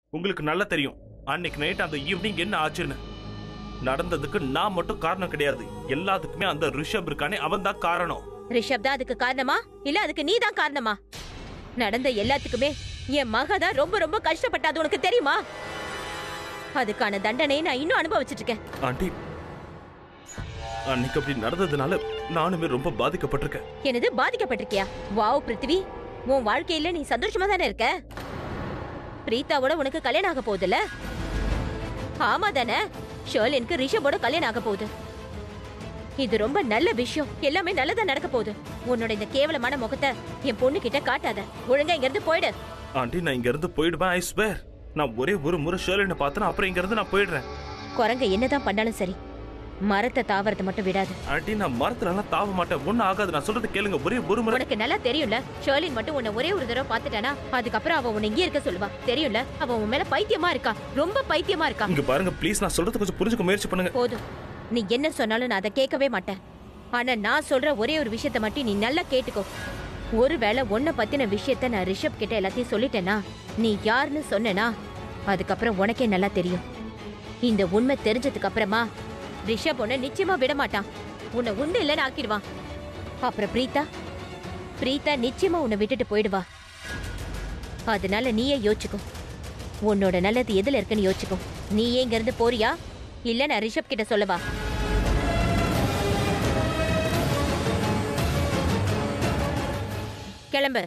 உங்களுக்கு நல்லா தெரியும் அன்னைக்கு நைட் அந்த ஈவினிங் என்ன ஆச்சுன்னு நடந்ததுக்கு நான் மட்டும் காரணம் கிடையாது எல்லாத்துக்குமே அந்த ரிஷப் இருக்கானே அவன் தான் காரணம் ரிஷப் தான் அதுக்கு காரணமா இல்ல அதுக்கு நீ தான் காரணமா நடந்த எல்லாத்துக்குமே என் மக தான் ரொம்ப ரொம்ப கஷ்டப்பட்டா அது உனக்கு தெரியுமா அதுக்கான தண்டனையை நான் இன்னும் அனுபவிச்சிட்டு இருக்கேன் ஆண்டி அன்னைக்கு அப்படி நடந்ததுனால நானுமே ரொம்ப பாதிக்கப்பட்டிருக்கேன் எனது பாதிக்கப்பட்டிருக்கியா வாவ் பிருத்திவி உன் வாழ்க்கையில நீ சந்தோஷமா தானே இருக்க பிரீத்தாவோட உனக்கு கல்யாணம் ஆக போகுதுல்ல ஆமா தானே ஷர்லினுக்கு ரிஷபோட கல்யாணம் ஆக போகுது இது ரொம்ப நல்ல விஷயம் எல்லாமே நல்லதா நடக்க போகுது உன்னோட இந்த கேவலமான முகத்தை என் பொண்ணு கிட்ட காட்டாத ஒழுங்கா இங்க இருந்து போயிடு ஆண்டி நான் இங்க இருந்து போயிடுவேன் ஐ ஸ்வேர் நான் ஒரே ஒரு முறை ஷேர்லினை பார்த்தேன் அப்புறம் இங்க இருந்து நான் போயிடுறேன் குரங்க என்னதான் பண்ணாலும் சரி மரத்தை தாவறதை மட்டும் விடாது ஆண்டி நான் மரத்துல எல்லாம் தாவ மாட்டேன் ஒன்னும் ஆகாது நான் சொல்றது கேளுங்க ஒரே ஒரு முறை உனக்கு நல்லா தெரியும்ல ஷர்லின் மட்டும் உன்னை ஒரே ஒரு தடவை பாத்துட்டானா அதுக்கப்புறம் அவ உன்னை இங்கே இருக்க சொல்லுவா தெரியும்ல அவ உன் மேல பைத்தியமா இருக்கா ரொம்ப பைத்தியமா இருக்கா இங்க பாருங்க ப்ளீஸ் நான் சொல்றது கொஞ்சம் புரிஞ்சுக்க முயற்சி பண்ணுங்க போதும் நீ என்ன சொன்னாலும் நான் அதை கேட்கவே மாட்டேன் ஆனா நான் சொல்ற ஒரே ஒரு விஷயத்த மட்டும் நீ நல்லா கேட்டுக்கோ ஒருவேளை உன்னை பத்தின விஷயத்த நான் ரிஷப் கிட்ட எல்லாத்தையும் சொல்லிட்டேனா நீ யாருன்னு சொன்னேனா அதுக்கப்புறம் உனக்கே நல்லா தெரியும் இந்த உண்மை தெரிஞ்சதுக்கு அப்புறமா ரிஷப் உன்னை நிச்சயமா விட மாட்டான் உன்னை உண்டு இல்லைன்னு ஆக்கிடுவான் அப்புறம் பிரீதா பிரீதா நிச்சயமா உன்னை விட்டுட்டு போயிடுவா அதனால நீயே யோசிச்சுக்கோ உன்னோட நல்லது எதுல இருக்குன்னு யோசிச்சுக்கோ நீ இங்க இருந்து போறியா இல்ல நான் ரிஷப் கிட்ட சொல்லவா கிளம்பு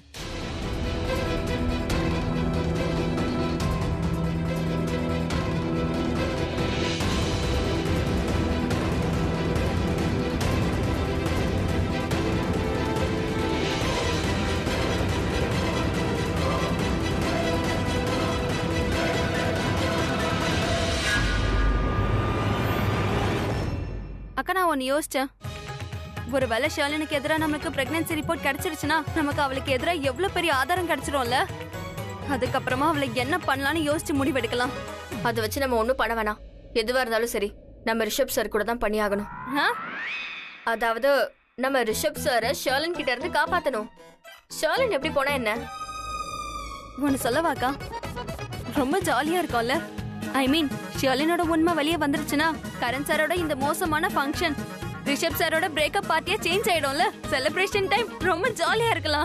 அக்கா நான் ஒன்னு யோசிச்சேன் ஒருவேளை ஷர்லனுக்கு எதிராக நமக்கு பிரெக்னன்சி ரிப்போர்ட் கிடைச்சிருச்சுன்னா நமக்கு அவளுக்கு எதிராக எவ்வளவு பெரிய ஆதாரம் கிடைச்சிரும்ல அதுக்கப்புறமா அவளை என்ன பண்ணலாம்னு யோசிச்சு முடிவெடுக்கலாம் அதை வச்சு நம்ம ஒன்றும் பண்ண வேணாம் எதுவாக இருந்தாலும் சரி நம்ம ரிஷப் சார் கூட தான் பண்ணியாகணும் ஆ? அதாவது நம்ம ரிஷப் சாரை ஷர்லன் கிட்ட இருந்து காப்பாத்தணும் ஷர்லன் எப்படி போனா என்ன ஒன்னு சொல்லவாக்கா ரொம்ப ஜாலியா இருக்கும்ல ஐ மீன் ஷர்லினோட உண்மை வெளியே வந்துருச்சுன்னா கரண் சாரோட இந்த மோசமான ஃபங்க்ஷன் ரிஷப் சாரோட பிரேக்கப் பார்ட்டியா சேஞ்ச் ஆயிடும்ல செலிப்ரேஷன் டைம் ரொம்ப ஜாலியா இருக்கலாம்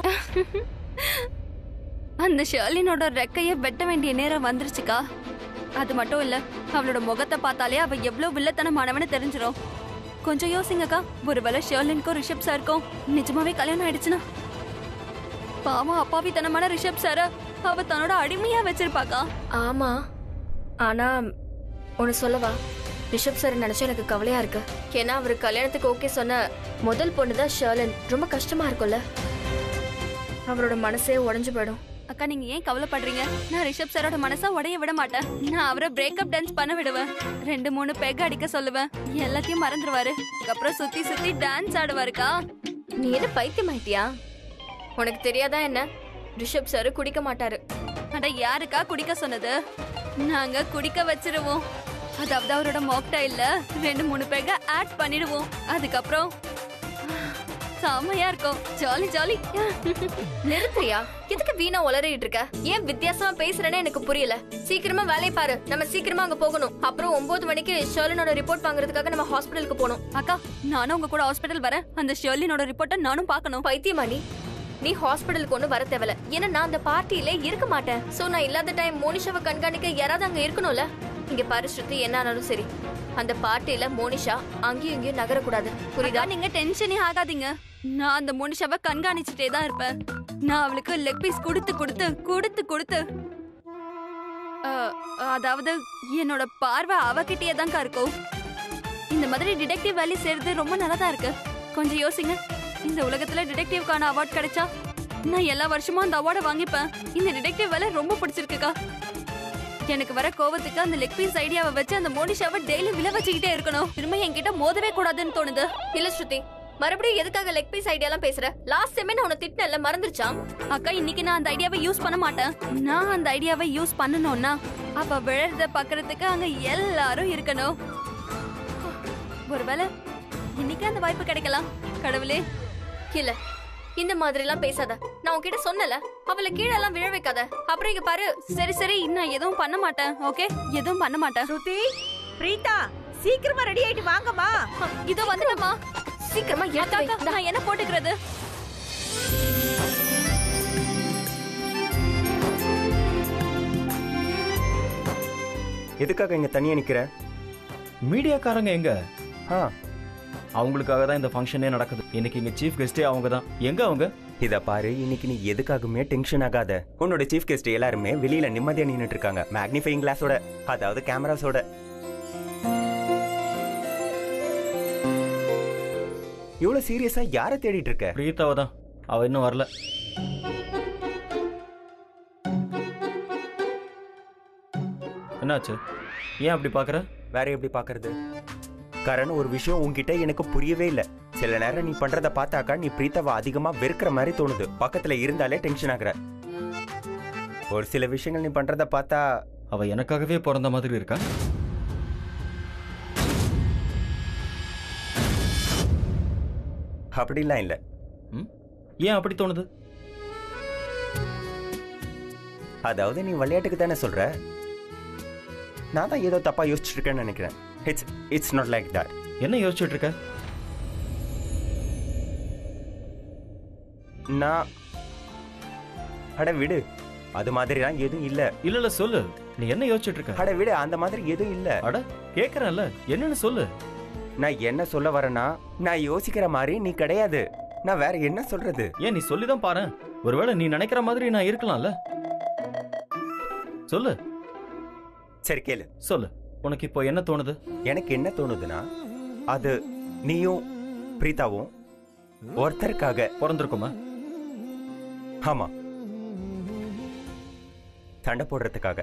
அந்த ஷர்லினோட ரெக்கைய வெட்ட வேண்டிய நேரம் வந்துருச்சுக்கா அது மட்டும் இல்ல அவளோட முகத்தை பார்த்தாலே அவ எவ்வளவு வில்லத்தனமானவனு தெரிஞ்சிரும் கொஞ்சம் யோசிங்கக்கா ஒருவேளை ஷர்லினுக்கும் ரிஷப் சாருக்கும் நிஜமாவே கல்யாணம் ஆயிடுச்சுன்னா பாவம் அப்பாவித்தனமான ரிஷப் சார அவ தன்னோட அடிமையா வச்சிருப்பாக்கா ஆமா ஆனா ஒன்று சொல்லவா ரிஷப் சார் நினைச்சா எனக்கு கவலையா இருக்கு ஏன்னா அவர் கல்யாணத்துக்கு ஓகே சொன்ன முதல் பொண்ணு தான் ஷர்லன் ரொம்ப கஷ்டமா இருக்கும்ல அவரோட மனசே உடைஞ்சு போயிடும் அக்கா நீங்க ஏன் கவலைப்படுறீங்க நான் ரிஷப் சாரோட மனசை உடைய விட மாட்டேன் நான் அவரை பிரேக்கப் டான்ஸ் பண்ண விடுவேன் ரெண்டு மூணு பெக் அடிக்க சொல்லுவேன் எல்லாத்தையும் மறந்துடுவாரு அதுக்கப்புறம் சுத்தி சுத்தி டான்ஸ் ஆடுவாருக்கா நீ என்ன பைத்தியம் ஆயிட்டியா உனக்கு தெரியாதா என்ன ரிஷப் சார் குடிக்க மாட்டாரு அட யாருக்கா குடிக்க சொன்னது நாங்க குடிக்க வச்சிருவோம் அதாவது அவரோட மாக்டைல்ல ரெண்டு மூணு பேக ஆட் பண்ணிடுவோம் அதுக்கப்புறம் செமையா இருக்கும் ஜாலி ஜாலி நிறுத்துறியா எதுக்கு வீணா உளறிட்டு இருக்க ஏன் வித்தியாசமா பேசுறேன்னு எனக்கு புரியல சீக்கிரமா வேலையை பாரு நம்ம சீக்கிரமா அங்க போகணும் அப்புறம் ஒன்பது மணிக்கு ஷர்லனோட ரிப்போர்ட் வாங்குறதுக்காக நம்ம ஹாஸ்பிட்டலுக்கு போகணும் அக்கா நானும் உங்க கூட ஹாஸ்பிட்டல் வரேன் அந்த ஷெர்லினோட ரிப்போர்ட்டை நானும் பார்க்கணும் பைத்தியமா நீ நீ ஹாஸ்பிட்டலுக்கு ஒண்ணு வர தேவையில்ல ஏன்னா நான் அந்த பார்ட்டியில இருக்க மாட்டேன் சோ நான் இல்லாத டைம் மோனிஷாவை கண்காணிக்க யாராவது அங்க இருக்கணும்ல இங்க பாரு ஸ்ருதி என்ன ஆனாலும் சரி அந்த பார்ட்டியில மோனிஷா அங்கேயும் இங்கேயும் நகரக்கூடாது புரியுதா புரியுதா நீங்க டென்ஷனே ஆகாதீங்க நான் அந்த மனுஷாவை கண்காணிச்சுட்டே தான் இருப்பேன் நான் அவளுக்கு லெக் பீஸ் கொடுத்து கொடுத்து கொடுத்து கொடுத்து அஹ், அதாவது என்னோட பார்வை அவகிட்டயே தான்க்கா இருக்கும் இந்த மாதிரி டிடெக்டிவ் வேலை செய்யறது ரொம்ப நல்லதா இருக்கு கொஞ்சம் யோசிங்க இந்த உலகத்துல டிடெக்டிவ்க்கான அவார்ட் கிடைச்சா நான் எல்லா வருஷமும் அந்த அவார்டை வாங்கிப்பேன் இந்த டிடெக்டிவ் வேலை ரொம்ப பிடிச்சிருக்குக்கா எனக்கு வர கோவத்துக்கு அந்த லெக் பீஸ் ஐடியாவை வச்சு அந்த மோனிஷாவை டெய்லி விழ வச்சுக்கிட்டே இருக்கணும் திரும்ப என்கிட்ட மோதவே கூடாதுன்னு தோணுது இல்ல ஸ்ருதி மறுபடியும் எதுக்காக லெக் பீஸ் ஐடியாலாம் பேசுற லாஸ்ட் டைமே நான் உன்னை திட்டினல மறந்துருச்சா அக்கா இன்னைக்கு நான் அந்த ஐடியாவை யூஸ் பண்ண மாட்டேன் நான் அந்த ஐடியாவை யூஸ் பண்ணணும்னா அப்ப விழறத பாக்குறதுக்கு அங்க எல்லாரும் இருக்கணும் ஒருவேளை இன்னைக்கு அந்த வாய்ப்பு கிடைக்கலாம் கடவுளே இல்ல இந்த மாதிரி எல்லாம் பேசாத நான் உன்கிட்ட சொன்னல அவளை கீழே எல்லாம் விழ வைக்காத அப்புறம் இங்க பாரு சரி சரி நான் எதுவும் பண்ண மாட்டேன் ஓகே எதுவும் பண்ண மாட்டேன் ஸ்ருதி பிரீதா சீக்கிரமா ரெடி ஆயிட்டு வாங்கம்மா இதோ வந்துட்டமா சீக்கிரமா அக்கா எடுத்து வை. அக்கா, நான் என்ன போட்டுக்கிறது எதுக்காக இங்க தனியா நிக்கிற மீடியாக்காரங்க எங்க ஆ அவங்களுக்காக தான் இந்த ஃபங்க்ஷனே நடக்குது இன்னைக்கு இங்க சீஃப் கெஸ்டே அவங்க தான் எங்க அவங்க இத பாரு இன்னைக்கு நீ எதுக்காகவுமே டென்ஷன் ஆகாத உன்னோட சீஃப் கெஸ்ட் எல்லாருமே வெளியில நிம்மதியா நின்னுட்டு இருக்காங்க மேக்னிஃபைங் கிளாஸோட அதாவது கேமராஸோட இவ்வளவு சீரியஸா யார தேடிட்டு இருக்க பிரீத்தாவை தான் அவ இன்னும் வரல என்னாச்சு ஏன் அப்படி பாக்குற வேற எப்படி பாக்குறது கரண் ஒரு விஷயம் உன்கிட்ட எனக்கு புரியவே இல்ல சில நேரம் நீ பண்றத பார்த்தாக்கா நீ பிரீத்தாவை அதிகமா வெறுக்கிற மாதிரி தோணுது பக்கத்துல இருந்தாலே டென்ஷன் ஆகுற ஒரு சில விஷயங்கள் நீ பண்றத பார்த்தா அவ எனக்காகவே பிறந்த மாதிரி இருக்கா அப்படிலாம் இல்ல ம்? ஏன் அப்படி தோணுது அதாவது நீ விளையாட்டுக்கு தானே சொல்ற நான் தான் ஏதோ தப்பா யோசிச்சுட்டு இருக்கேன்னு நினைக்கிறேன் it's it's not like that என்ன யோசிச்சுட்டு இருக்க நான் அட விடு அது மாதிரிலாம் எதுவும் இல்ல இல்ல இல்ல சொல்லு நீ என்ன யோசிச்சுட்டு இருக்க அட விடு அந்த மாதிரி எதுவும் இல்ல அட கேக்குறேன்ல என்னன்னு சொல்லு நான் என்ன சொல்ல வரேன்னா நான் யோசிக்கிற மாதிரி நீ கிடையாது நான் வேற என்ன சொல்றது ஏன் நீ சொல்லிதான் பாரு ஒருவேளை நீ நினைக்கிற மாதிரி நான் இருக்கலாம்ல சொல்லு சரி கேளு சொல்லு உனக்கு இப்போ என்ன தோணுது எனக்கு என்ன தோணுதுன்னா அது நீயும் பிரீதாவும் ஒருத்தருக்காக பிறந்திருக்குமா ஆமா சண்டை போடுறதுக்காக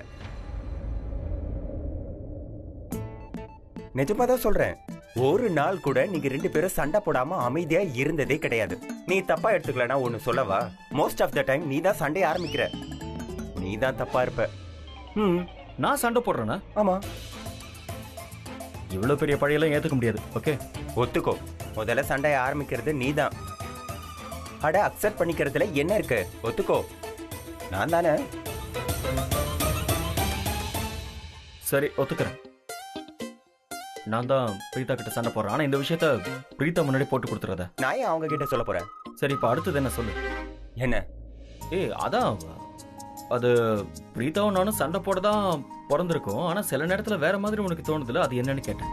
நிஜமா தான் சொல்றேன் ஒரு நாள் கூட நீங்க ரெண்டு பேரும் சண்டை போடாம அமைதியா இருந்ததே கிடையாது நீ தப்பா எடுத்துக்கலனா ஒன்னு சொல்லவா மோஸ்ட் ஆஃப் த டைம் நீ தான் சண்டை ஆரம்பிக்கிற நீ தான் தப்பா இருப்ப ம் நான் சண்டை போடுறேனா ஆமா இவ்வளவு பெரிய பழையெல்லாம் ஏத்துக்க முடியாது ஓகே ஒத்துக்கோ முதல்ல சண்டையை ஆரம்பிக்கிறது நீதான் அட அக்செப்ட் பண்ணிக்கிறதுல என்ன இருக்கு ஒத்துக்கோ நான் தானே சரி ஒத்துக்கிறேன் நான் தான் பிரீதா கிட்ட சண்டை போடுறேன் ஆனா இந்த விஷயத்த பிரீதா முன்னாடி போட்டு கொடுத்துறத நான் ஏன் அவங்க கிட்ட சொல்ல போறேன் சரி இப்போ அடுத்தது என்ன சொல்லு என்ன ஏய் அதான் அது பிரீதாவும் நானும் சண்டை போட தான் பிறந்திருக்கோம் ஆனா சில நேரத்துல வேற மாதிரி உனக்கு தோணுதுல அது என்னன்னு கேட்டேன்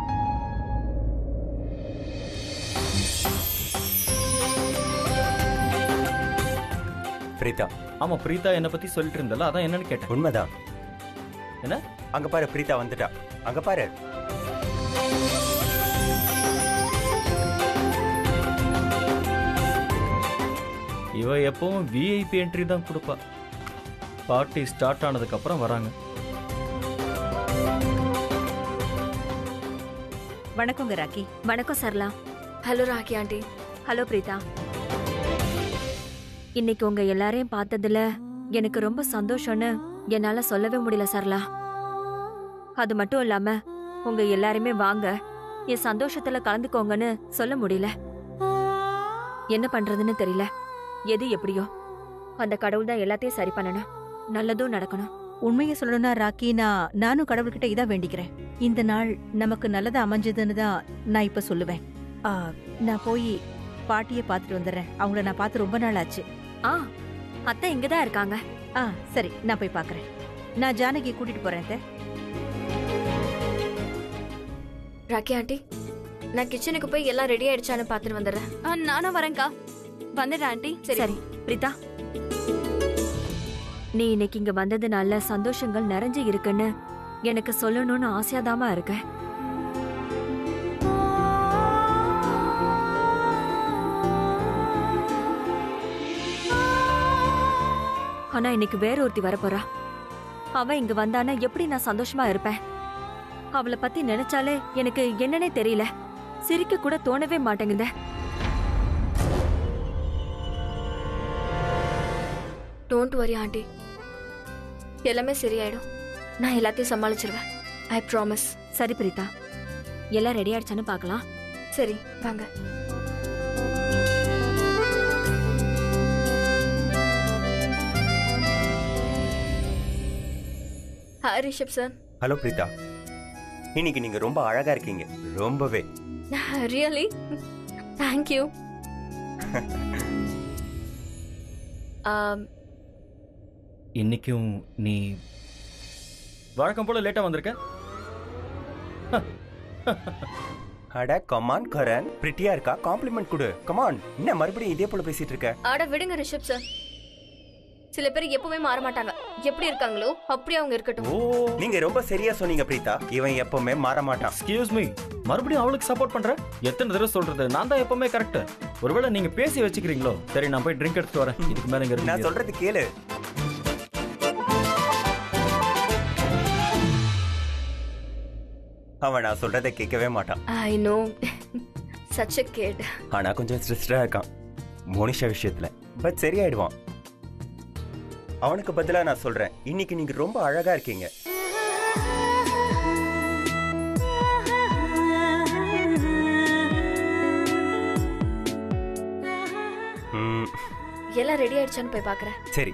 பிரீதா ஆமா பிரீதா என்னை பத்தி சொல்லிட்டு இருந்தல அதான் என்னன்னு கேட்டேன் உண்மைதான் என்ன? அங்க பாரு பிரீதா வந்துட்டா அங்க பாரு இவ எப்பவும் விஐபி என்ட்ரி தான் கொடுப்பா பார்ட்டி ஸ்டார்ட் ஆனதுக்கு அப்புறம் வராங்க வணக்கங்க ராக்கி வணக்கம் Sarala hello Rocky aunty hello Preetha இன்னைக்கு உங்க எல்லாரையும் பார்த்ததுல எனக்கு ரொம்ப சந்தோஷம்னு என்னால சொல்லவே முடியல சரளா அது மட்டும் இல்லாம உங்க எல்லாருமே வாங்க என் சந்தோஷத்துல கலந்துக்கோங்கன்னு சொல்ல முடியல என்ன பண்றதுன்னு தெரியல எது எப்படியோ அந்த கடவுள் தான் எல்லாத்தையும் சரி பண்ணணும் நல்லதும் நடக்கணும் உண்மையை சொல்லணும்னா ராக்கி நான் நானும் கடவுள்கிட்ட இதான் வேண்டிக்கிறேன் இந்த நாள் நமக்கு நல்லதா அமைஞ்சதுன்னு தான் நான் இப்ப சொல்லுவேன் ஆ, நான் போய் பாட்டியை பார்த்துட்டு வந்துடுறேன் அவங்கள நான் பார்த்து ரொம்ப நாள் ஆச்சு ஆ அத்தை இங்கதான் இருக்காங்க ஆ சரி நான் போய் பார்க்கறேன் நான் ஜானகி கூட்டிட்டு போறேன் அத்தை. ராக்கி ஆண்டி நான் கிச்சனுக்கு போய் எல்லாம் ரெடி ஆயிடுச்சான்னு பார்த்துட்டு வந்துடுறேன் ஆ, நானும் வரேன்க்கா வந்துடுறேன் ஆண்டி சரி பிரீதா நீ இன்னைக்கு இங்க வந்ததுனால சந்தோஷங்கள் நிறைஞ்சு இருக்குன்னு எனக்கு சொல்லணும்னு ஆசையாதாமா இருக்க ஆனா இன்னைக்கு வேற ஒருத்தி வரப்போறா அவ இங்க வந்தானா எப்படி நான் சந்தோஷமா இருப்பேன் அவளை பத்தி நினைச்சாலே எனக்கு என்னன்னே தெரியல சிரிக்க கூட தோணவே மாட்டேங்குதே டோன்ட் வரி ஆண்டி எல்லாமே சரியாயிடும் நான் எல்லாத்தையும் சமாளிச்சிருவேன் ஐ ப்ராமிஸ் சரி பிரீதா எல்லாம் ரெடி ஆயிடுச்சான்னு பார்க்கலாம் சரி வாங்க hi Rishabh sir hello Preetha இன்னைக்கு நீங்க ரொம்ப அழகா இருக்கீங்க ரொம்பவே ரியலி தேங்க்யூ இன்னைக்கும் நீ வழக்கம் போல லேட்டா வந்திருக்க அட கமான் கரண் பிரிட்டியா இருக்கா காம்ப்ளிமெண்ட் கொடு கமான் என்ன மறுபடியும் இதே போல பேசிட்டு இருக்க ஆட விடுங்க ரிஷப் சார் சில பேர் எப்பவுமே மாற மாட்டாங்க எப்படி இருக்காங்களோ அப்படியே அவங்க இருக்கட்டும் ஓ நீங்க ரொம்ப சரியா சொன்னீங்க பிரீதா இவன் எப்பவுமே மாற மாட்டான் எக்ஸ்கியூஸ் மீ மறுபடியும் அவளுக்கு சப்போர்ட் பண்ற எத்தனை தடவை சொல்றது நான் தான் எப்பவுமே கரெக்ட் ஒருவேளை நீங்க பேசி வச்சுக்கிறீங்களோ சரி நான் போய் ட்ரிங்க் எடுத்துட்டு வரேன் இதுக்கு மேல இங்க இருக்க நான் முடியாது. சொல்றது கேளு அவன் நான் சொல்றதை கேட்கவே மாட்டான் I know such a kid ஆனா கொஞ்சம் ஸ்ட்ரெஸ்டா இருக்கான் மோனிஷா விஷயத்துல பட் சரியாயிடுவான் அவனுக்கு பதிலா நான் சொல்றேன் இன்னைக்கு நீங்க ரொம்ப அழகா இருக்கீங்க ம், எல்லாம் ரெடி ஆயிடுச்சான்னு போய் பாக்குறேன் சரி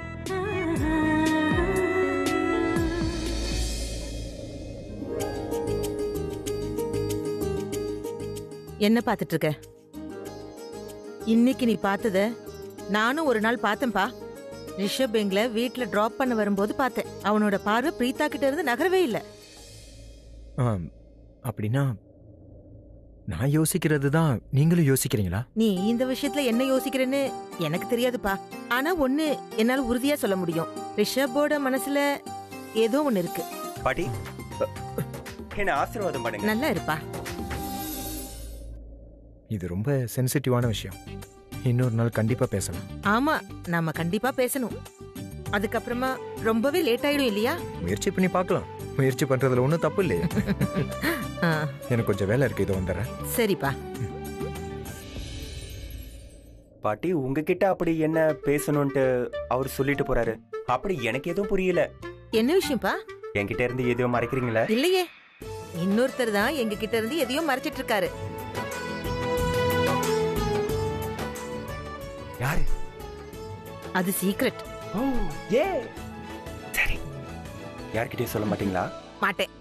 என்ன பார்த்துட்டு இருக்க இன்னைக்கு நீ பார்த்தத நானும் ஒரு நாள் பார்த்தேன்பா ரிஷப் எங்களை வீட்ல டிராப் பண்ண வரும்போது பார்த்தேன் அவனோட பார்வை பிரீதா கிட்ட இருந்து நகரவே இல்ல ஆம், அப்படின்னா நான் யோசிக்கிறது தான் நீங்களும் யோசிக்கிறீங்களா நீ இந்த விஷயத்துல என்ன யோசிக்கிறேன்னு எனக்கு தெரியாதுப்பா ஆனா ஒண்ணு என்னால உறுதியா சொல்ல முடியும் ரிஷப்போட மனசுல ஏதோ ஒண்ணு இருக்கு பாட்டி என்ன ஆசீர்வாதம் பண்ணுங்க நல்லா இருப்பா இது ரொம்ப சென்சிட்டிவான விஷயம் இன்னொரு நாள் கண்டிப்பா பேசலாம் ஆமா நாம கண்டிப்பா பேசணும் அதுக்கப்புறமா ரொம்பவே லேட் ஆயிடும் இல்லையா முயற்சி பண்ணி பார்க்கலாம் முயற்சி பண்றதுல ஒன்றும் தப்பு இல்லையே ஆ, எனக்கு கொஞ்சம் வேலை இருக்கு இதை வந்துடுறேன் சரிப்பா பாட்டி உங்ககிட்ட அப்படி என்ன பேசணும்ட்டு அவர் சொல்லிட்டு போறாரு அப்படி எனக்கு எதுவும் புரியல என்ன விஷயம்ப்பா என்கிட்ட இருந்து எதுவும் மறைக்கிறீங்களா இல்லையே இன்னொருத்தர் தான் எங்க கிட்ட இருந்து எதையோ மறைச்சிட்டு இருக்காரு யாரு அது சீக்ரெட் ஓ ஏ சரி யார்கிட்டயும் சொல்ல மாட்டீங்களா மாட்டேன்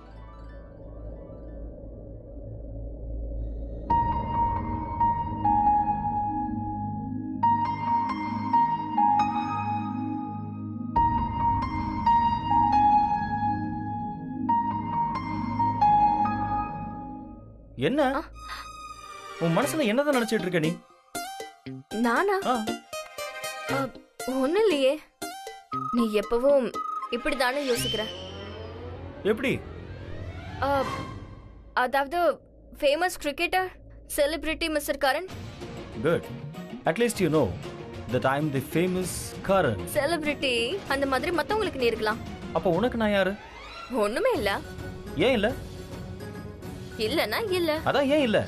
என்ன உன் மனசுல என்னதான் நினைச்சிட்டு இருக்க நீ நானா ஆ, ஒண்ணும் இல்லையே நீ எப்பவும் இப்படிதானே யோசிக்கிற எப்படி ஆ, அதாவது famous cricketer celebrity mister Karan good at least you know that I am the famous Karan celebrity அந்த மாதிரி மத்தவங்களுக்கு நீ இருக்கலாம் அப்போ உனக்கு நான் யாரு ஒண்ணுமே இல்ல ஏன் இல்ல இல்லனா இல்ல அதான் ஏன் இல்ல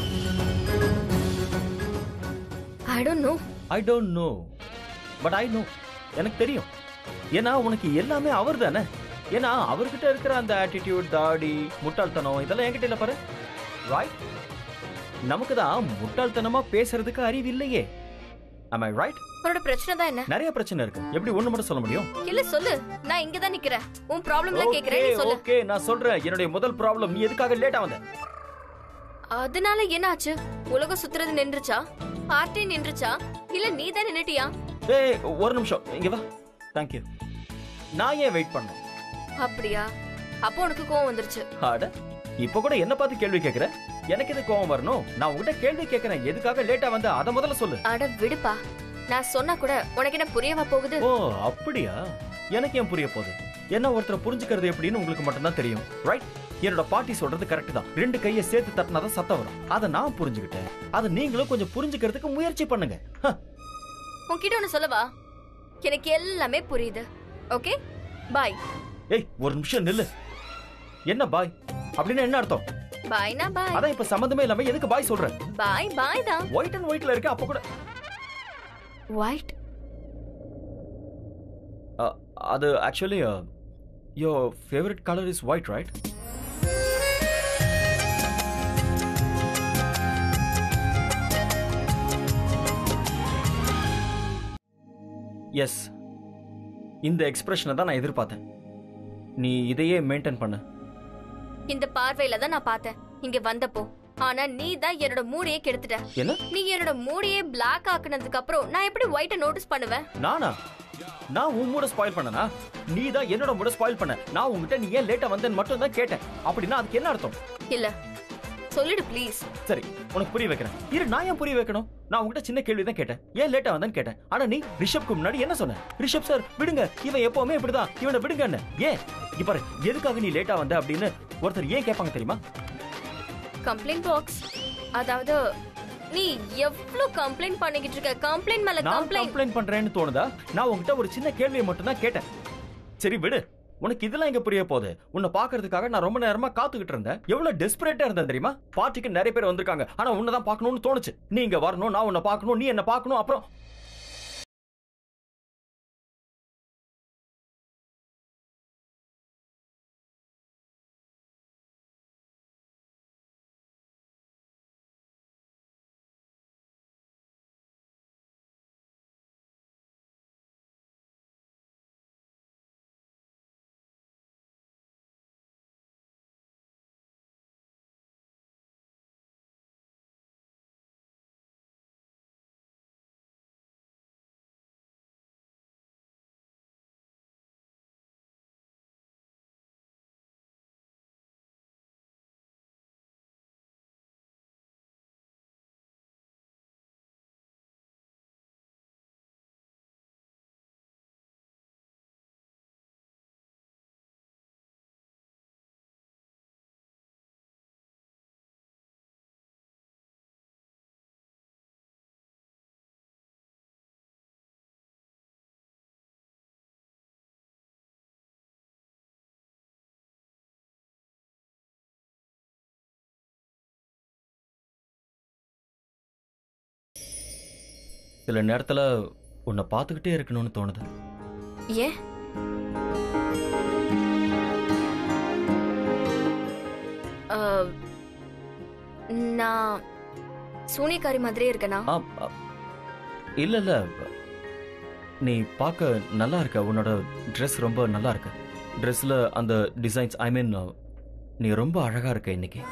I don't know I don't know but I know எனக்கு தெரியும் ஏன்னா உனக்கு எல்லாமே அவர் தானே ஏன்னா அவர்கிட்ட இருக்கிற அந்த ஆட்டிடியூட் தாடி முட்டாள்தனம் இதெல்லாம் என்கிட்ட இல்ல பாரு ரைட் நமக்கு தான் முட்டாள்தனமா பேசுறதுக்கு அறிவு இல்லையே am I ரைட் உன்னோட பிரச்சனை தான் என்ன நிறைய பிரச்சனை இருக்கு எப்படி ஒண்ணு மட்டும் சொல்ல முடியும் இல்ல சொல்லு நான் இங்க தான் நிக்கிறேன் உன் ப்ராப்ளம்லாம் கேக்குறேன் நீ ஓகே சொல்லு ஓகே நான் சொல்றேன் என்னுடைய முதல் ப்ராப்ளம் நீ எதுக்காக லேட்டா வந்த அதனால என்னாச்சு உலகம் சுத்துறது நின்றுச்சா பார்ட்டி நின்றுச்சா இல்ல நீ தான் நின்னுட்டியா ஏய் ஒரு நிமிஷம் இங்க வா தேங்க் யூ நான் ஏன் வெயிட் பண்ணேன் அப்படியா அப்போ உனக்கு கோவம் வந்துருச்சு அட இப்ப கூட என்ன பார்த்து கேள்வி கேக்குற எனக்கு எது கோவம் வரணும் நான் உங்ககிட்ட கேள்வி கேக்குறேன் எதுக்காக லேட்டா வந்த அத முதல்ல சொல்லு அட விடுப்பா நான் சொன்னா கூட உனக்கு என்ன புரியவா போகுது ஓ அப்படியா எனக்கு ஏன் புரிய போகுது என்ன ஒருத்தரை புரிஞ்சுக்கிறது எப்படின்னு உங்களுக்கு மட்டும்தான் தெரியும் ரைட் என்னோட பாட்டி சொல்றது கரெக்ட் தான் ரெண்டு கையை சேர்த்து தட்டினாதான் சத்தம் வரும் அதை நான் புரிஞ்சுக்கிட்டேன் அதை நீங்களும் கொஞ்சம் புரிஞ்சுக்கிறதுக்கு முயற்சி பண்ணுங்க ஹ, உன்கிட்ட ஒண்ணு சொல்லவா எனக்கு எல்லாமே புரியுது ஓகே பாய் ஏய் ஒரு நிமிஷம் நில்லு என்ன பாய் அப்படின்னா என்ன அர்த்தம் பாய்னா பாய் அதான் இப்ப சம்மந்தமே இல்லாம எதுக்கு பாய் சொல்ற பாய் பாய் தான் ஒயிட் அண்ட் ஒயிட்ல இருக்கு அப்ப கூட ஒயிட் அ- அது actually your favourite colour is white right yes இந்த எக்ஸ்பிரஷனை தான் நான் எதிர்பார்த்தேன் நீ இதையே மெயின்டைன் பண்ணு இந்த பார்வையில தான் நான் பார்த்தேன் இங்க வந்தப்போ ஆனா நீ தான் என்னோட மூடியே கெடுத்துட்ட என்ன நீ என்னோட மூடியே பிளாக் ஆக்குனதுக்கு அப்புறம் நான் எப்படி ஒயிட்ட நோட்டீஸ் பண்ணுவேன் நானா நான் உன் மூட ஸ்பாயில் பண்ணனா நீ தான் என்னோட மூட ஸ்பாயில் பண்ண நான் உன்கிட்ட நீ ஏன் லேட்டா வந்தேன்னு மட்டும் தான் கேட்டேன் அப்படின்னா அதுக்கு என்ன அர்த்தம் இல்ல சொல்லிடு ப்ளீஸ் சரி உனக்கு புரிய வைக்கிறேன் இரு நான் ஏன் புரிய வைக்கணும் நான் உங்ககிட்ட சின்ன கேள்வி தான் கேட்டேன் ஏன் லேட்டா வந்தேன்னு கேட்டேன் ஆனா நீ ரிஷப்க்கு முன்னாடி என்ன சொன்ன ரிஷப் சார் விடுங்க இவன் எப்பவுமே இப்படிதான் இவனை விடுங்கன்னு ஏன் இங்க பாரு எதுக்காக நீ லேட்டா வந்த அப்படின்னு ஒருத்தர் ஏன் கேட்பாங்க தெரியுமா கம்ப்ளைண்ட் பாக்ஸ் அதாவது நீ எவ்ளோ கம்ப்ளைண்ட் பண்ணிக்கிட்டு இருக்க கம்ப்ளைண்ட் மேல நான் கம்ப்ளைண்ட் கம்ப்ளைண்ட் பண்றேன்னு தோணுதா நான் உன்கிட்ட ஒரு சின்ன கேள்வியை மட்டும் தான் கேட்டேன் சரி விடு உனக்கு இதெல்லாம் இங்க புரிய போகுது உன்னை பாக்குறதுக்காக நான் ரொம்ப நேரமா காத்துக்கிட்டு இருந்தேன் எவ்வளவு டெஸ்பரேட்டா இருந்தேன் தெரியுமா பார்ட்டிக்கு நிறைய பேர் வந்திருக்காங்க ஆனா உன்னை தான் பார்க்கணும்னு தோணுச்சு நீ இங்க வரணும் நான் உன்னை பார்க்கணும் நீ என்ன பார்க்கணும் அப்புறம் சில நேரத்துல உன்னை பார்த்துக்கிட்டே இருக்கணும்னு தோணுது ஏன் அஹ், நான் சூனியக்காரி மாதிரியே இருக்கேனா ஆ, ஆ, இல்ல இல்ல நீ பார்க்க நல்லா இருக்க உன்னோட Dress ரொம்ப நல்லா இருக்கு ட்ரெஸ்ல அந்த டிசைன்ஸ் ஐ மீன் நீ ரொம்ப அழகா இருக்க இன்னைக்கு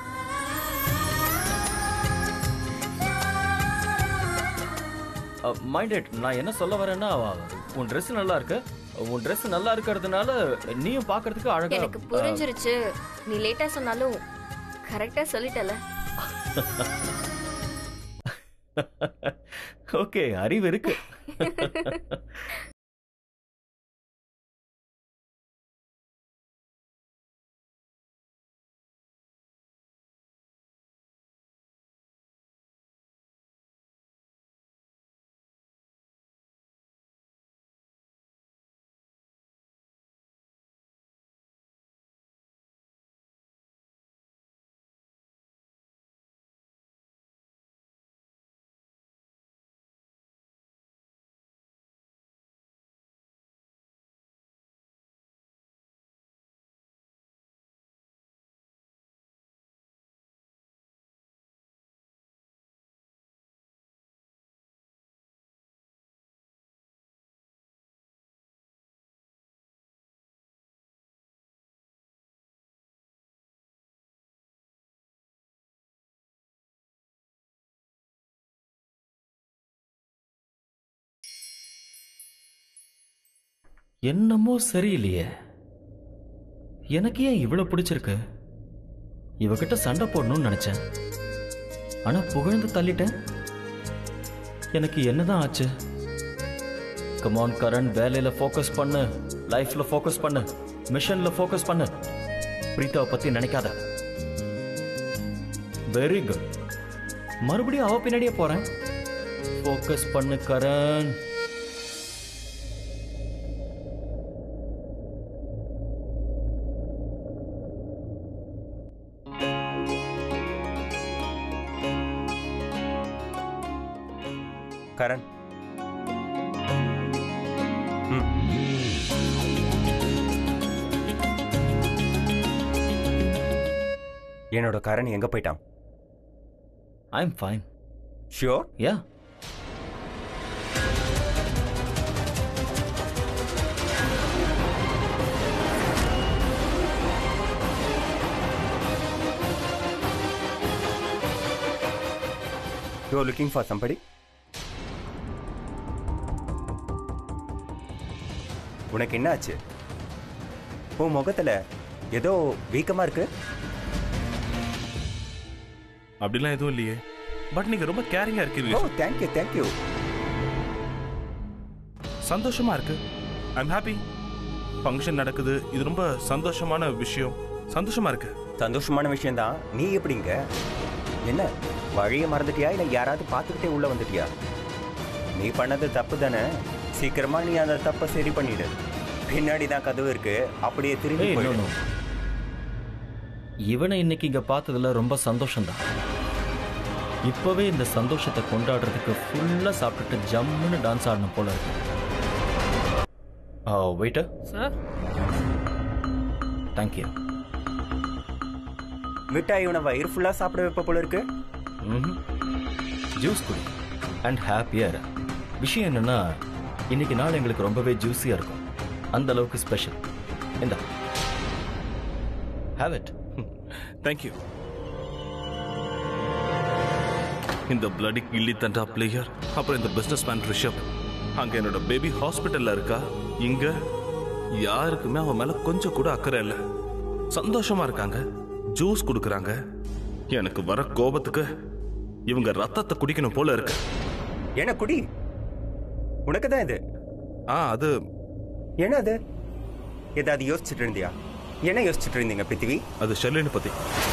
மைண்டட் நான் என்ன சொல்ல வரேன்னா உன் Dress நல்லா இருக்கு உன் Dress நல்லா இருக்கிறதுனால நீயும் பார்க்கிறதுக்கு அழகா எனக்கு புரிஞ்சிருச்சு நீ லேட்டா சொன்னாலும் கரெக்டா சொல்லிட்டல ஓகே அறிவு இருக்கு என்னமோ சரியில்லையே எனக்கு ஏன் இவ்வளவு பிடிச்சிருக்கு இவகிட்ட சண்டை போடணும்னு நினைச்சேன் ஆனா புகழ்ந்து தள்ளிட்டேன் எனக்கு என்னதான் ஆச்சு கமான் கரண் வேலையில ஃபோக்கஸ் பண்ணு லைஃப்ல ஃபோக்கஸ் பண்ணு மிஷன்ல ஃபோக்கஸ் பண்ணு பிரீத்தாவை பத்தி நினைக்காத வெரி குட் மறுபடியும் அவ பின்னாடியே போறேன் ஃபோக்கஸ் பண்ணு கரண் கரண் ம். என்னோட கரண் எங்க போயிட்டான் I am fine sure ya you are looking for somebody உனக்கு என்ன ஆச்சு உன் முகத்துல ஏதோ வீக்கமா இருக்கு அப்படிலாம் எதுவும் இல்லையே பட் நீங்க ரொம்ப கேரிங்கா ஓ இருக்கீங்க தேங்க்யூ தேங்க்யூ சந்தோஷமா இருக்கு ஐம் ஹாப்பி ஃபங்க்ஷன் நடக்குது இது ரொம்ப சந்தோஷமான விஷயம் சந்தோஷமா இருக்கு சந்தோஷமான விஷயம்தான் நீ எப்படிங்க என்ன வழியை மறந்துட்டியா இல்லை யாராவது பார்த்துக்கிட்டே உள்ள வந்துட்டியா நீ பண்ணது தப்பு தானே சீக்கிரமா நீ அந்த தப்பை சரி பண்ணிடு பின்னாடி தான் கதவு இருக்கு அப்படியே திரும்பி ஏய், no, போயிடு no. இவனை இன்னைக்கு இங்க பார்த்ததுல ரொம்ப சந்தோஷம்தான் இப்பவே இந்த சந்தோஷத்தை கொண்டாடுறதுக்கு ஃபுல்லா சாப்பிட்டுட்டு ஜம்முன்னு டான்ஸ் ஆடணும் போல இருக்கு வெயிட்டர் சார் தேங்க்யூ மிட்டாய் உன வயிறு ஃபுல்லா சாப்பிட வைப்ப போல இருக்கு ஜூஸ் குடி அண்ட் ஹாப்பியா இரு விஷயம் என்னன்னா இன்னைக்கு நாள் எங்களுக்கு ரொம்பவே ஜூஸியா இருக்கும் அந்த அளவுக்கு ஸ்பெஷல் இந்த ஹேவ் இட் தேங்க்யூ இந்த பிளடி கில்லி தண்டா பிளேயர் அப்புறம் இந்த பிசினஸ் மேன் ரிஷப் அங்க என்னோட பேபி ஹாஸ்பிட்டல்ல இருக்கா இங்க யாருக்குமே அவன் மேல கொஞ்சம் கூட அக்கறை இல்ல சந்தோஷமா இருக்காங்க ஜூஸ் கொடுக்கறாங்க எனக்கு வர கோபத்துக்கு இவங்க ரத்தத்தை குடிக்கணும் போல இருக்கு என்ன குடி உனக்கு தான் இது ஆ அது என்ன அது ஏதாவது யோசிச்சுட்டு இருந்தியா என்ன யோசிச்சுட்டு இருந்தீங்க பிருத்திவி அது ஷெர்லினை பத்தி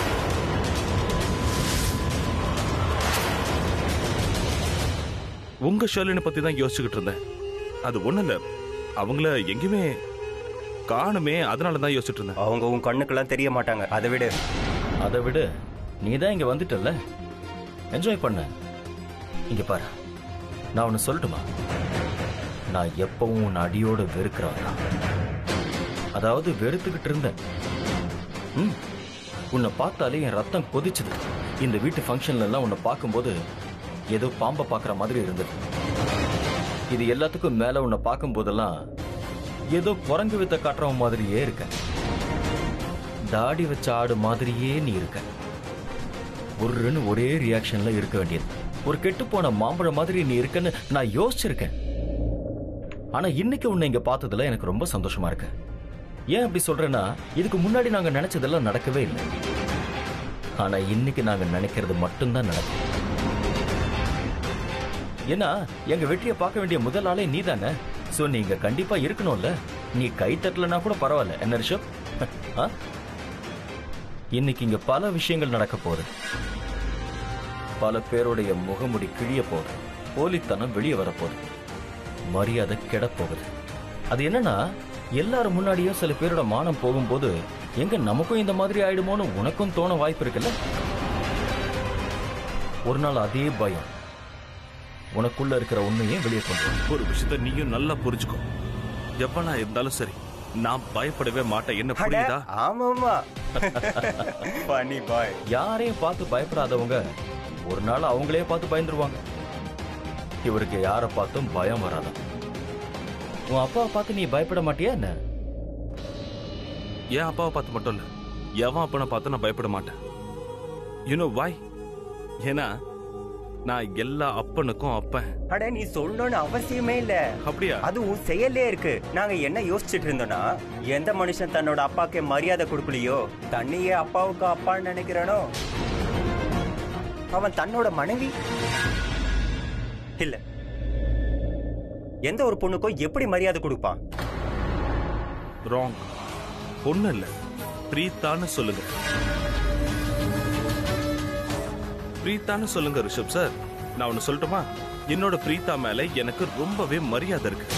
உங்க ஷெர்லினை பத்தி தான் யோசிச்சுக்கிட்டு இருந்தேன் அது ஒண்ணும் இல்ல அவங்கள எங்கேயுமே காணுமே அதனால தான் யோசிச்சுட்டு இருந்தேன் அவங்க உன் கண்ணுக்கெல்லாம் தெரிய மாட்டாங்க அதை விட அதை விட நீ தான் இங்க வந்துட்டல்ல என்ஜாய் பண்ண இங்க பாரு நான் ஒன்னு சொல்லட்டுமா நான் எப்பவும் உன் அடியோட வெறுக்கிறவன் தான். அதாவது வெறுத்துக்கிட்டு இருந்தேன் ம் உன்னை பார்த்தாலே என் ரத்தம் கொதிச்சுது இந்த வீட்டு ஃபங்க்ஷன்ல எல்லாம் உன்னை பார்க்கும்போது ஏதோ பாம்பை பார்க்குற மாதிரி இருந்தது இது எல்லாத்துக்கும் மேல உன்னை பார்க்கும் போதெல்லாம் ஏதோ குரங்கு வித்த காட்டுறவன் மாதிரியே இருக்க தாடி வச்ச ஆடு மாதிரியே நீ இருக்க ஒருன்னு ஒரே ரியாக்ஷன்ல இருக்க வேண்டியது ஒரு கெட்டுப்போன மாம்பழம் மாதிரி நீ இருக்கன்னு நான் யோசிச்சிருக்கேன் ஆனா இன்னைக்கு உன்னை இங்க பார்த்ததுல எனக்கு ரொம்ப சந்தோஷமா இருக்கு ஏன் அப்படி சொல்றேன்னா இதுக்கு முன்னாடி நாங்க நினைச்சதெல்லாம் நடக்கவே இல்லை ஆனா இன்னைக்கு நாங்க நினைக்கிறது மட்டும்தான் நடக்கும் ஏன்னா எங்க வெற்றியை பார்க்க வேண்டிய முதல் ஆளே நீ தானே சோ நீங்க கண்டிப்பா இருக்கணும்ல நீ கை தட்டலனா கூட பரவாயில்ல என்ன ரிஷப் ஆ? இன்னைக்கு இங்க பல விஷயங்கள் நடக்க போகுது பல பேருடைய முகமுடி கிழிய போகுது போலித்தனம் வெளியே வரப்போகுது மரியாதை கெட போகுது அது என்னன்னா எல்லாரும் முன்னாடியும் சில பேரோட மானம் போகும்போது எங்க நமக்கும் இந்த மாதிரி ஆயிடுமோன்னு உனக்கும் தோண வாய்ப்பு இருக்குல்ல ஒரு நாள் அதே பயம் உனக்குள்ள இருக்கிற உண்மையை வெளியே கொண்டு வரும். ஒரு விஷயத்த நீயும் நல்லா புரிஞ்சுக்கோ எவ்வளா இருந்தாலும் சரி நான் பயப்படவே மாட்டேன் என்ன புரியுதா ஆமாமா funny பாய் யாரையும் பார்த்து பயப்படாதவங்க ஒரு நாள் அவங்களே பார்த்து பயந்துருவாங்க இவருக்கு யாரை பார்த்தும் பயம் வராதான் உன் அப்பாவை பார்த்து நீ பயப்பட மாட்டியா என்ன என் அப்பாவை பார்த்து மட்டும் இல்ல எவன் அப்பனை பார்த்து நான் பயப்பட மாட்டேன் யூனோ வாய் ஏன்னா நான் எல்லா அப்பனுக்கும் அப்பன் அட நீ சொல்லணும்னு அவசியமே இல்ல அப்படியா அது உன் செயல்லே இருக்கு நாங்க என்ன யோசிச்சுட்டு இருந்தோம்னா எந்த மனுஷன் தன்னோட அப்பாக்கு மரியாதை கொடுக்கலையோ தன்னையே அப்பாவுக்கு அப்பான்னு நினைக்கிறானோ அவன் தன்னோட மனைவி இல்ல எந்த ஒரு பொண்ணுக்கும் எப்படி மரியாதை கொடுப்பான் ராங் ஒண்ணு இல்ல பிரீத்தான்னு சொல்லுங்க பிரீத்தான்னு சொல்லுங்க ரிஷப் சார் நான் ஒன்னு சொல்லட்டுமா என்னோட பிரீத்தா மேல எனக்கு ரொம்பவே மரியாதை இருக்கு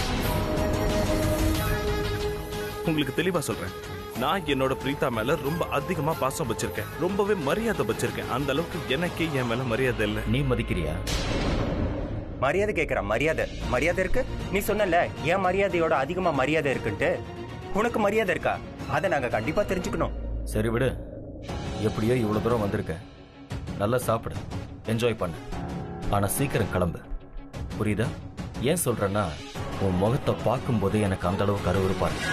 உங்களுக்கு தெளிவா சொல்றேன் நான் என்னோட பிரீத்தா மேல ரொம்ப அதிகமா பாசம் வச்சிருக்கேன் ரொம்பவே மரியாதை வச்சிருக்கேன் அந்த அளவுக்கு எனக்கே என் மேல மரியாதை இல்லை நீ மதிக்கிறியா மரியாதை கேக்குறான் மரியாதை மரியாதை இருக்கு நீ சொன்னல ஏன் மரியாதையோட அதிகமா மரியாதை இருக்குன்ட்டு உனக்கு மரியாதை இருக்கா அதை நாங்க கண்டிப்பா தெரிஞ்சுக்கணும் சரி விடு எப்படியோ இவ்வளவு தூரம் வந்திருக்க நல்லா சாப்பிடு என்ஜாய் பண்ணு ஆனா சீக்கிரம் கிளம்பு புரியுதா ஏன் சொல்றேன்னா உன் முகத்தை பார்க்கும்போதே எனக்கு அந்த அளவுக்கு அருவருப்பா இருக்கு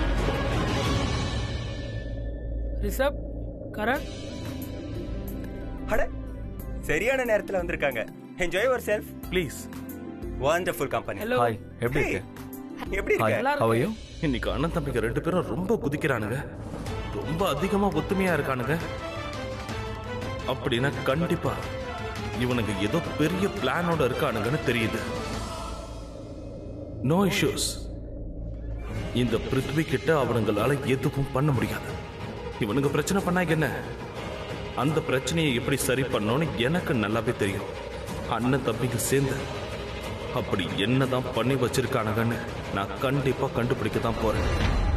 ரிஷப் கரண் அட சரியான நேரத்துல வந்திருக்காங்க enjoy yourself please wonderful company hello hi எப்படி Hey. இருக்கு எப்படி ஹாய் இருக்க how are you இன்னைக்கு அண்ணன் தம்பிங்க ரெண்டு பேரும் ரொம்ப குதிக்கிறானுங்க ரொம்ப அதிகமா ஒத்துமையா இருக்கானுங்க அப்படின்னா கண்டிப்பா இவனுங்க ஏதோ பெரிய பிளானோட இருக்கானுங்கன்னு தெரியுது நோ இஷ்யூஸ் இந்த பிருத்வி கிட்ட அவனுங்களால எதுவும் பண்ண முடியாது இவனுங்க பிரச்சனை பண்ணாங்க என்ன அந்த பிரச்சனையை எப்படி சரி பண்ணணும்னு எனக்கு நல்லாவே தெரியும் அண்ணன் தம்பிங்க சேர்ந்து அப்படி என்னதான் பண்ணி வச்சிருக்கானுங்கன்னு நான் கண்டிப்பா கண்டுபிடிக்க தான் போறேன்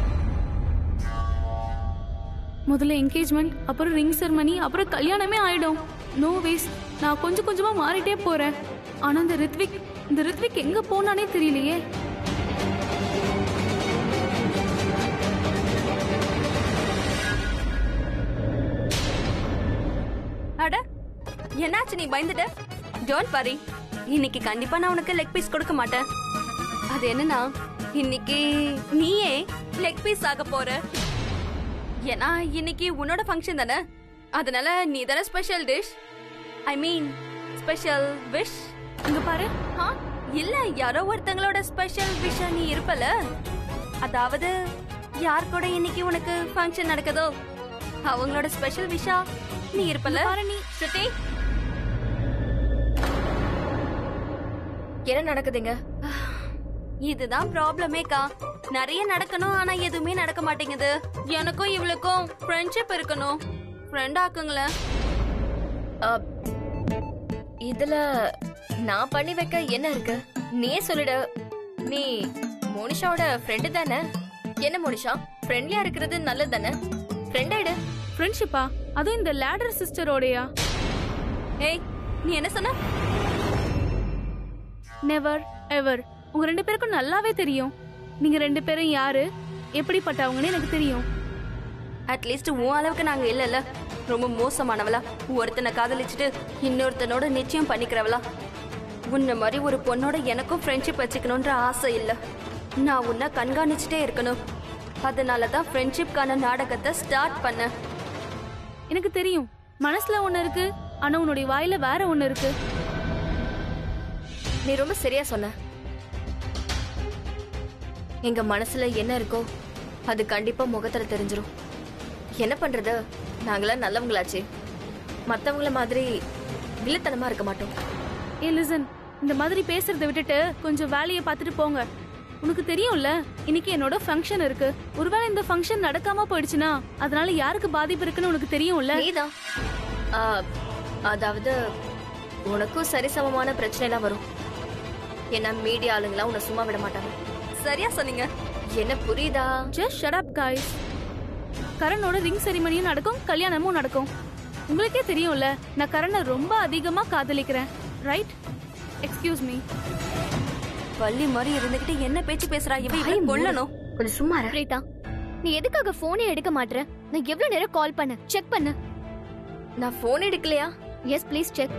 முதல்ல என்கேஜ்மெண்ட் அப்புறம் ரிங் செர்மனி அப்புறம் கல்யாணமே ஆயிடும் நோ வேஸ்ட் நான் கொஞ்சம் கொஞ்சமா மாறிட்டே போறேன் ஆனா இந்த ரித்விக் இந்த ரித்விக் எங்க போனானே தெரியலையே அட என்னாச்சு நீ பயந்துட்ட டோன்ட் வரி இன்னைக்கு கண்டிப்பா நான் உனக்கு லெக் பீஸ் கொடுக்க மாட்டேன் அது என்னன்னா இன்னைக்கு நீயே லெக் பீஸ் ஆக போற ஏன்னா இன்னைக்கு உன்னோட ஃபங்க்ஷன் தானே அதனால நீ தானே special dish I mean special wish இங்க பாரு ஆ இல்ல யாரோ ஒருத்தங்களோட ஸ்பெஷல் விஷா நீ இருப்பல அதாவது யார் கூட இன்னைக்கு உனக்கு ஃபங்க்ஷன் நடக்குதோ அவங்களோட ஸ்பெஷல் விஷா நீ இருப்பல பாரு நீ ஸ்ருதி என்ன நடக்குதுங்க இதுதான் ப்ராப்ளமேக்கா நிறைய நடக்கணும் ஆனா எதுவுமே நடக்க மாட்டேங்குது எனக்கும் இவளுக்கும் ஃப்ரெண்ட்ஷிப் இருக்கணும் ஃப்ரெண்ட் ஆக்குங்களேன் அ, இதுல நான் பண்ணி வைக்க என்ன இருக்கு நீயே சொல்லிடு நீ மோனிஷாவோட ஃப்ரெண்டு தானே என்ன மோனிஷா ஃப்ரெண்ட்லியா இருக்கிறது நல்லது தானே ஃப்ரெண்ட் ஆயிடு ஃப்ரெண்ட்ஷிப்பா அதுவும் இந்த லேடர் சிஸ்டரோடையா ஏய் நீ என்ன சொன்ன நெவர் எவர் உங்க ரெண்டு பேருக்கும் நல்லாவே தெரியும் நீங்க ரெண்டு பேரும் யாரு எப்படிப்பட்டவங்கன்னு எனக்கு தெரியும் அட்லீஸ்ட் உன் அளவுக்கு நாங்க இல்லல்ல ரொம்ப மோசமானவளா ஒருத்தனை காதலிச்சுட்டு இன்னொருத்தனோட நிச்சயம் பண்ணிக்கிறவளா உன்ன மாதிரி ஒரு பொண்ணோட எனக்கும் ஃப்ரெண்ட்ஷிப் வச்சுக்கணுன்ற ஆசை இல்ல நான் உன்னை கண்காணிச்சுட்டே இருக்கணும் அதனால தான் ஃப்ரெண்ட்ஷிப்கான நாடகத்தை ஸ்டார்ட் பண்ணேன் எனக்கு தெரியும் மனசுல ஒண்ணு இருக்கு ஆனா உன்னுடைய வாயில வேற ஒண்ணு இருக்கு நீ ரொம்ப சரியா சொன்ன எங்க மனசுல என்ன இருக்கோ அது கண்டிப்பா முகத்துல தெரிஞ்சிரும் என்ன பண்றது நாங்களாம் நல்லவங்களாச்சே மத்தவங்கள மாதிரி வில்லத்தனமா இருக்க மாட்டோம் ஏ லிசன் இந்த மாதிரி பேசுறதை விட்டுட்டு கொஞ்சம் வேலையை பார்த்துட்டு போங்க உனக்கு தெரியும்ல இன்னைக்கு என்னோட ஃபங்க்ஷன் இருக்கு ஒருவேளை இந்த ஃபங்க்ஷன் நடக்காம போயிடுச்சுன்னா அதனால யாருக்கு பாதிப்பு இருக்குன்னு உனக்கு தெரியும்ல நீதான் ஆ, அதாவது உனக்கும் சரிசமமான பிரச்சனை எல்லாம் வரும் ஏன்னா மீடியா ஆளுங்களாம் உன்னை சும்மா விட மாட்டாங்க சரியா சொன்னீங்க என்ன புரியுதா ஜஸ்ட் ஷட் அப் காய்ஸ் கரனோட ரிங் செரிமனியும் நடக்கும் கல்யாணமும் நடக்கும் உங்களுக்கே தெரியும்ல நான் கரனை ரொம்ப அதிகமா காதலிக்கிறேன் ரைட் எக்ஸ்கியூஸ் மீ வள்ளி மாதிரி இருந்துகிட்டு என்ன பேச்சு பேசுறா இவ இவ கொல்லணும் கொஞ்சம் சும்மா இரு. பிரீதா நீ எதுக்காக போனே எடுக்க மாட்ற நான் எவ்வளவு நேரம் கால் பண்ண செக் பண்ணு நான் போன் எடுக்கலையா yes please check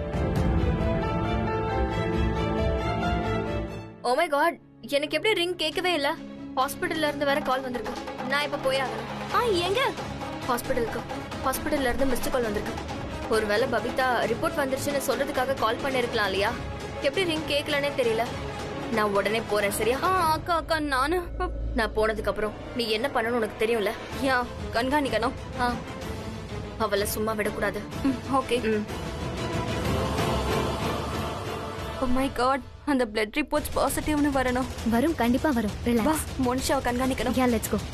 oh my god எனக்கு எப்படி ரிங் கேட்கவே இல்ல ஹாஸ்பிடல்ல இருந்து வேற கால் வந்திருக்கு நான் இப்ப போய் ஆகணும் ஆ எங்க ஹாஸ்பிடலுக்கு ஹாஸ்பிடல்ல இருந்து மிஸ்டு கால் வந்திருக்கு ஒருவேளை பபிதா ரிப்போர்ட் வந்துருச்சுன்னு சொல்றதுக்காக கால் பண்ணிருக்கலாம் இல்லையா எப்படி ரிங் கேட்கலனே தெரியல நான் உடனே போறேன் சரியா ஆ அக்கா அக்கா நானு நான் போனதுக்கு அப்புறம் நீ என்ன பண்ணணும் உனக்கு தெரியும்ல யா கண்காணிக்கணும் ஆ அவளை சும்மா விடக்கூடாது ஓகே ம் ஓ மை காட் அந்த பிளட் ரிப்போர்ட்ஸ் பாசிட்டிவ்னு வரணும் வரும் கண்டிப்பா வரும் வா ரிலாக்ஸ் மோனிஷாவை கண்காணிக்கணும் ya let's go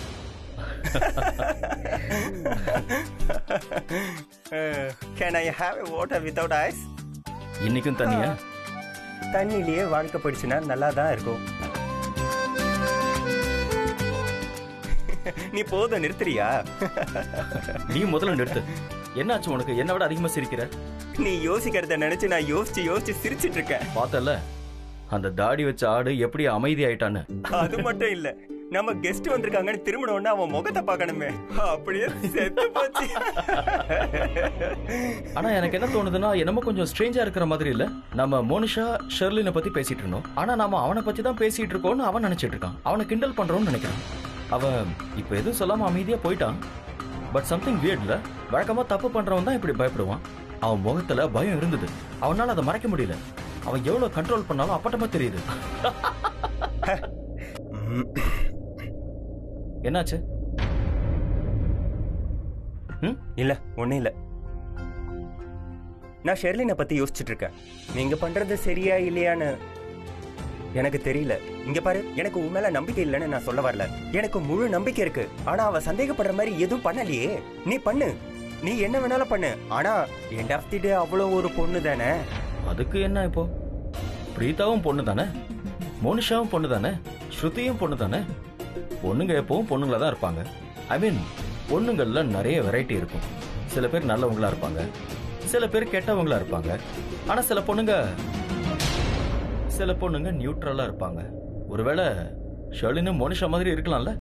can I have a water without ice இன்னைக்கும் தனியா தண்ணிலேயே வாழ்க்கை போயிடுச்சுன்னா நல்லா தான் இருக்கும் நீ போதும் நிறுத்துறியா நீ முதல்ல நிறுத்து என்னாச்சு உனக்கு என்ன விட அதிகமா சிரிக்கிற நீ யோசிக்கிறத நினைச்சு நான் யோசிச்சு யோசிச்சு சிரிச்சிட்டு இருக்கேன் பார்த்தல அந்த தாடி வச்ச ஆடு எப்படி அமைதி ஆயிட்டான்னு அது மட்டும் இல்ல நம்ம கெஸ்ட் வந்திருக்காங்கன்னு திரும்பினோடனே அவன் முகத்தை பார்க்கணுமே அப்படியே செத்து போச்சு ஆனா எனக்கு என்ன தோணுதுன்னா என்னமோ கொஞ்சம் ஸ்ட்ரேஞ்சா இருக்கிற மாதிரி இல்ல நம்ம மோனிஷா ஷெர்லினை பத்தி பேசிட்டு இருந்தோம் ஆனா நாம அவனை பத்தி தான் பேசிட்டு இருக்கோம்னு அவன் நினைச்சிட்டு இருக்கான் அவனை கிண்டல் பண்றோம்னு நினைக்கிறான் அவன் இப்ப எதுவும் சொல்லாம அமைதியா போயிட்டான் பட் சம்திங் வியர்ட்ல வழக்கமா தப்பு பண்றவன் தான் இப்படி பயப்படுவான் அவன் முகத்துல பயம் இருந்தது அவனால அதை மறைக்க முடியல அவன் எவ்வளவு கண்ட்ரோல் பண்ணாலும் அப்பட்டமா தெரியுது என்னாச்சு இல்ல ஒண்ணும் இல்ல நான் ஷெர்லினை பத்தி யோசிச்சுட்டு இருக்கேன் நீங்க பண்றது சரியா இல்லையான்னு எனக்கு தெரியல இங்க பாரு எனக்கு உன் மேல நம்பிக்கை இல்லைன்னு நான் சொல்ல வரல எனக்கு முழு நம்பிக்கை இருக்கு ஆனா அவ சந்தேகப்படுற மாதிரி எதுவும் பண்ணலையே நீ பண்ணு நீ என்ன வேணாலும் பண்ணு ஆனா எண்ட் ஆஃப் தி டே அவ்வளவு ஒரு பொண்ணு தானே அதுக்கு என்ன இப்போ பிரீதாவும் பொண்ணு தானே மோனிஷாவும் பொண்ணு தானே ஸ்ருதியும் பொண்ணு தானே பொண்ணுங்க எப்பவும் பொண்ணுங்களா தான் இருப்பாங்க ஐ மீன் பொண்ணுங்கள்ல நிறைய வெரைட்டி இருக்கும் சில பேர் நல்லவங்களா இருப்பாங்க சில பேர் கெட்டவங்களா இருப்பாங்க ஆனா சில பொண்ணுங்க சில பொண்ணுங்க நியூட்ரலா இருப்பாங்க ஒருவேளை ஷர்லினும் மோனிஷா மாதிரி இருக்கலாம்ல